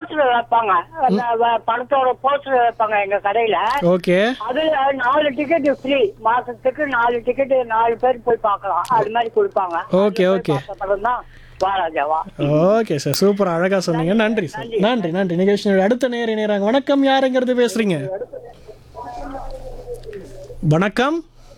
Poster வைப்பாங்க அந்த வ- படத்தோட போஸ்டர் வைப்பாங்க எங்க கடையில ஓகே அது அது நாலு டிக்கெட் ஃப்ரீ மாசத்துக்கு நாலு டிக்கெட் நாலு பேர் போய் பார்க்கலாம் அது மாதிரி கொடுப்பாங்க ஓகே ஓகே படம் தான் வாராஜாவா ஓகே சார் சூப்பர் அழகா சொன்னீங்க நன்றி சார் நன்றி நன்றி நிகழ்ச்சியோட அடுத்த நேர நேராங்க வணக்கம் யாருங்கிறது பேசுறீங்க வணக்கம்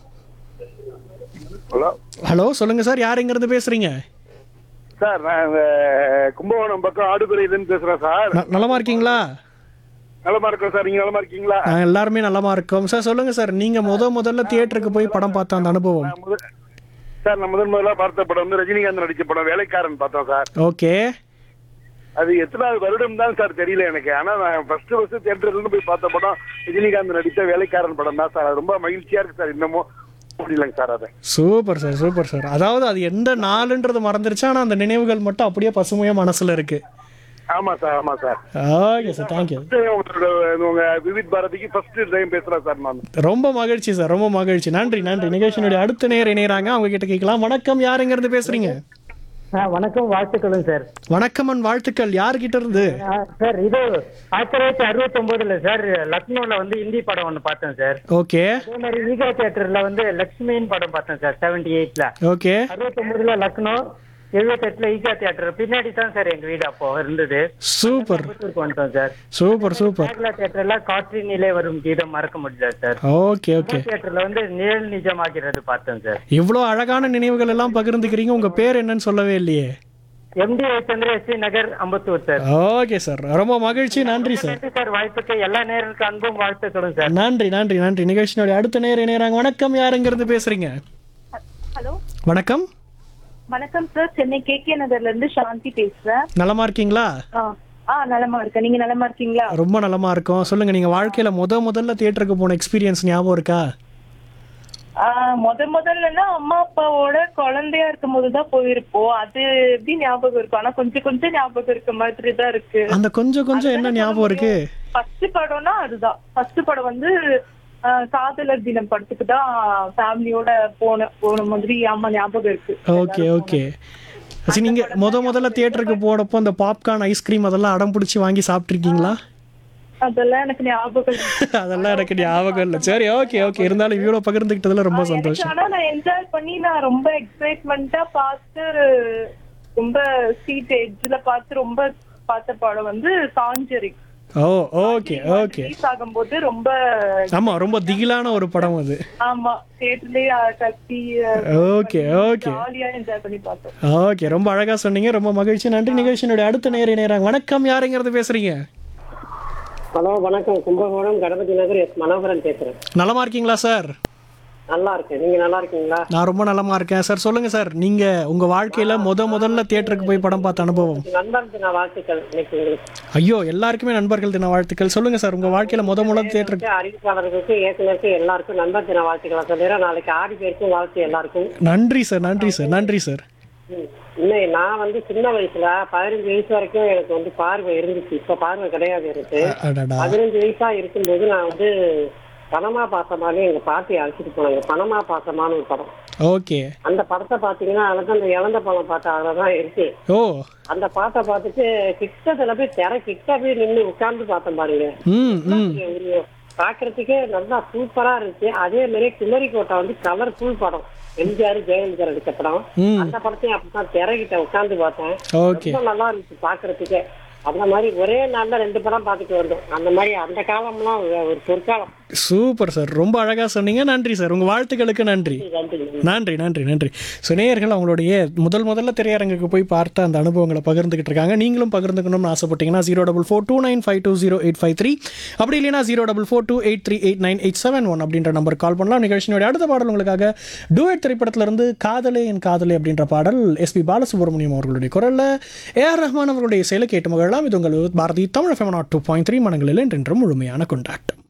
ஹலோ ஹலோ சொல்லுங்க சார் யாருங்கிறது பேசுறீங்க சார் நான் இந்த கும்பகோணம் பக்கம் ஆடுதுறையிலேருந்து பேசுறேன் சார் ந- நலமா இருக்கீங்களா நலமா இருக்கோம் சார் நீங்க நலமா இருக்கீங்களா நாங்கள் எல்லாருமே நலமா இருக்கோம் சார் சொல்லுங்க சார் நீங்க முத முதல்ல தியேட்டருக்கு போய் படம் பார்த்த அந்த அனுபவம் நான் முதல் சார் நான் முதன் முதலா பார்த்த படம் வந்து ரஜினிகாந்த் நடிச்ச படம் வேலைக்காரன் பார்த்தோம் சார் ஓகே அது எத்தனாவது வருடம் தான் சார் தெரியல எனக்கு ஆனா நான் ஃபர்ஸ்ட் ஃபர்ஸ்ட் தியேட்டர்ல இருந்து போய் பார்த்த படம் ரஜினிகாந்த் நடித்த வேலைக்காரன் படம் தான் சார் அது ரொம்ப மகிழ்ச்சியா இருக்கு சார் இன்னமும் முடியலங்க சார் அதை சூப்பர் சார் சூப்பர் சார் அதாவது அது எந்த நாளுன்றது மறந்துருச்சு ஆனால் அந்த நினைவுகள் மட்டும் அப்படியே பசுமையாக மனசுல இருக்கு ஆமா சார் ஆமா சார் ஓகே சார் தேங்க்யூ உங்களோட உங்க விவித் பாரதிக்கு ஃபர்ஸ்ட் டைம் பேசுறேன் சார் நான் ரொம்ப மகிழ்ச்சி சார் ரொம்ப மகிழ்ச்சி நன்றி நன்றி நிகழ்ச்சியினுடைய அடுத்த நேரம் இணையறாங்க அவங்க கிட்ட கேட்கலாம் வணக்கம் யாருங்கிறது பேசுறீங்க வணக்கம் வாழ்த்துக்களும் சார் வணக்கம் அண்ட் வாழ்த்துக்கள் யார்கிட்ட இருந்து சார் இது ஆயிரத்தி தொள்ளாயிரத்தி அறுபத்தி ஒன்பதுல சார் லக்னோல வந்து ஹிந்தி படம் ஒன்று பார்த்தேன் சார் ஓகே அதே மாதிரி ஈகா தியேட்டர்ல வந்து லக்ஷ்மியின் படம் பார்த்தேன் சார் செவன்டி எயிட்ல ஓகே அறுபத்தி ஒன்பதுல லக்னோ எழுபத்தெட்டுல ஈகா தியேட்டர் பின்னாடி தான் சார் எங்க வீடு அப்போ இருந்தது சூப்பர் கோயம்புத்தூருக்கு வந்துட்டோம் சார் சூப்பர் சூப்பர் கேரளா தியேட்டர்ல காற்றினிலே வரும் கீதம் மறக்க முடியல சார் ஓகே ஓகே தியேட்டர்ல வந்து நிழல் நிஜமாகிறது பார்த்தேன் சார் இவ்வளோ அழகான நினைவுகள் எல்லாம் பகிர்ந்துக்கிறீங்க உங்க பேர் என்னன்னு சொல்லவே இல்லையே MD Chandra SV Nagar Ambattur sir okay sir ரொம்ப மகிழ்ச்சி நன்றி சார் நன்றி சார் வாய்ப்புக்கு எல்லா நேரத்துக்கு அன்பும் வாழ்த்துக்களும் சார் நன்றி நன்றி நன்றி நிகழ்ச்சியினுடைய அடுத்த நேரம் இணையறாங்க வணக்கம் யாருங்கிறது பேசுறீங்க ஹலோ வணக்கம் வணக்கம் சார் சென்னை கே கே நகர்ல இருந்து சாந்தி பேசுறேன் நலமா இருக்கீங்களா ஆ ஆ நலமா இருக்கேன் நீங்க நலமா இருக்கீங்களா ரொம்ப நலமா இருக்கோம் சொல்லுங்க நீங்க வாழ்க்கையில முத முதல்ல தியேட்டருக்கு போன எக்ஸ்பீரியன்ஸ் ஞாபகம் இருக்கா ஆ, முத முதல்லன்னா அம்மா அப்பாவோட குழந்தையா இருக்கும் போதுதான் போயிருப்போம் அது எப்படி ஞாபகம் இருக்கும் ஆனா கொஞ்சம் கொஞ்சம் ஞாபகம் இருக்க மாதிரி தான் இருக்கு அந்த கொஞ்சம் கொஞ்சம் என்ன ஞாபகம் இருக்கு ஃபர்ஸ்ட் படம்னா அதுதான் ஃபர்ஸ்ட் படம் வந்து ஆ, காதலர் தினம் படத்துக்கு தான் ஃபேமிலியோட போன போன மாதிரி ஆமா ஞாபகம் இருக்கு ஓகே ஓகே சரி நீங்க முத முதல்ல தியேட்டருக்கு போனப்போ அந்த பாப்கார்ன் ஐஸ்கிரீம் அதெல்லாம் அடம் பிடிச்சி வாங்கி சாப்பிட்ருக்கீங்களா அதெல்லாம் எனக்கு ஞாபகம் இருக்கு அதெல்லாம் எனக்கு ஞாபகம் இல்லை சரி ஓகே ஓகே இருந்தாலும் இவ்வளோ பகிர்ந்துக்கிட்டதுல ரொம்ப எனக்கு சந்தோஷம் ஆனா நான் என்ஜாய் பண்ணி நான் ரொம்ப எக்ஸைட்மெண்டா பார்த்து ரொம்ப சீட் எட்ஜ்ல பார்த்து ரொம்ப பார்த்த படம் வந்து சாஞ்சரி ஓ ஓகே ஓகே ரிலீஸ் ஆகும்போது ரொம்ப ஆமா ரொம்ப திகிலான ஒரு படம் அது ஆமா தியேட்டர்லயே கத்தி ஓகே ஓகே ஜாலியா என்ஜாய் பண்ணி பார்த்தோம் ஓகே ரொம்ப அழகா சொன்னீங்க ரொம்ப மகிழ்ச்சி நன்றி நிகழ்ச்சியினுடைய அடுத்த நேர நேரம் வணக்கம் யாருங்கிறது பேசுறீங்க ஹலோ வணக்கம் கும்பகோணம் கணபதி நகர் எஸ் மனோகரன் பேசுறேன் நலமா இருக்கீங்களா சார் நல்லா இருக்கேன் நீங்க நல்லா இருக்கீங்களா நான் ரொம்ப நலமா இருக்கேன் சார் சொல்லுங்க சார் நீங்க உங்க வாழ்க்கையில முத முதல்ல தியேட்டருக்கு போய் படம் பார்த்த அனுபவம் நண்பர் தின வாழ்த்துக்கள் இன்னைக்கு உங்களுக்கு ஐயோ எல்லாருக்குமே நண்பர்கள் தின வாழ்த்துக்கள் சொல்லுங்க சார் உங்க வாழ்க்கையில முத முதல்ல தியேட்டருக்கு அறிவிப்பாளர்களுக்கு இயக்குனருக்கு எல்லாருக்கும் நண்பர் தின வாழ்த்துக்களை சொல்லிடுறேன் நாளைக்கு ஆடி பேருக்கும் வாழ்த்து எல்லாருக்கும் நன்றி சார் நன்றி சார் நன்றி சார் ம். இன்னும் நான் வந்து சின்ன வயசுல பதினஞ்சு வயசு வரைக்கும் எனக்கு வந்து பார்வை இருந்துச்சு இப்ப பார்வை கிடையாது இருக்கு அடடா பதினஞ்சு வயசா இருக்கும்போது நான் வந்து பணமா பாசமானு எங்க பாட்டி அழைச்சிட்டு போனாங்க பணமா பாசமான ஒரு படம் ஓகே அந்த படத்தை பாத்தீங்கன்னா அதுக்கு அந்த இழந்த பழம் பாட்டு அதுலதான் இருக்கு ஓ அந்த பாட்டை பார்த்துட்டு கிட்டத்துல போய் திரை கிட்ட போய் நின்று உட்கார்ந்து பார்த்தேன் பாருங்க ம் ம் ஒரு பாக்குறதுக்கே நல்லா சூப்பரா இருந்துச்சு அதே மாதிரி குமரி கோட்டை வந்து கலர்ஃபுல் படம் எம்ஜிஆர் ஜெயலலிதா நடிச்ச படம் ம் அந்த படத்தையும் அப்படிதான் திரைகிட்ட உட்கார்ந்து பார்த்தேன் ஓகே ரொம்ப நல்லா இருந்துச்சு பாக்குறதுக்கே அந்த மாதிரி ஒரே நாள்ல ரெண்டு படம் பார்த்துட்டு வந்தோம் அந்த மாதிரி அந்த காலம்லாம் ஒரு- ஒரு பொற்காலம் சூப்பர் சார் ரொம்ப அழகா சொன்னீங்க நன்றி சார் உங்க வாழ்த்துக்களுக்கு நன்றி நன்றி நன்றி நன்றி நன்றி ஸோ நேயர்கள் அவங்களுடைய முதல் முதல்ல திரையரங்குக்கு போய் பார்த்த அந்த அனுபவங்களை பகிர்ந்துக்கிட்டு இருக்காங்க நீங்களும் பகிர்ந்துக்கணும்னு ஆசைப்பட்டீங்கன்னா zero double four two nine five two zero eight five three அப்படி இல்லைனா zero double four two eight three eight nine eight seven one அப்படின்ற நம்பர் கால் பண்ணலாம் நிகழ்ச்சியினுடைய அடுத்த பாடல் உங்களுக்காக டூயட் திரைப்படத்திலிருந்து காதலே என் காதலே அப்படின்ற பாடல் எஸ்பி பாலசுப்ரமணியம் அவர்களுடைய குரல்ல ஏஆர் ரஹ்மான் அவர்களுடைய செயலை கேட்டு மகிழலாம் இது உங்கள் Bharati Tamil FM two point three மனங்களில் என்றென்றும் முழுமையான கொண்டாட்டம்